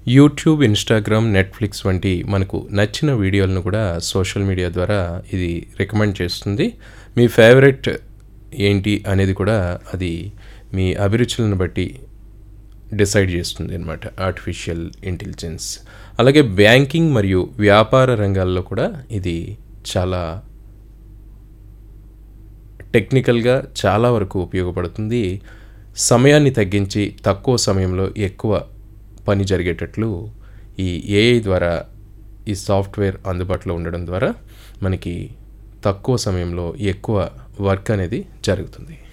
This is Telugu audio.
యూట్యూబ్ ఇన్స్టాగ్రామ్ నెట్ఫ్లిక్స్ వంటి మనకు నచ్చిన వీడియోలను కూడా సోషల్ మీడియా ద్వారా ఇది రికమెండ్ చేస్తుంది మీ ఫేవరెట్ ఏంటి అనేది కూడా అది మీ అభిరుచులను బట్టి డిసైడ్ చేస్తుంది అనమాట ఆర్టిఫిషియల్ ఇంటెలిజెన్స్ అలాగే బ్యాంకింగ్ మరియు వ్యాపార రంగాల్లో కూడా ఇది చాలా టెక్నికల్గా చాలా వరకు ఉపయోగపడుతుంది సమయాన్ని తగ్గించి తక్కువ సమయంలో ఎక్కువ పని జరిగేటట్లు ఈ ఏఐ ద్వారా ఈ సాఫ్ట్వేర్ అందుబాటులో ఉండడం ద్వారా మనకి తక్కువ సమయంలో ఎక్కువ వర్క్ అనేది జరుగుతుంది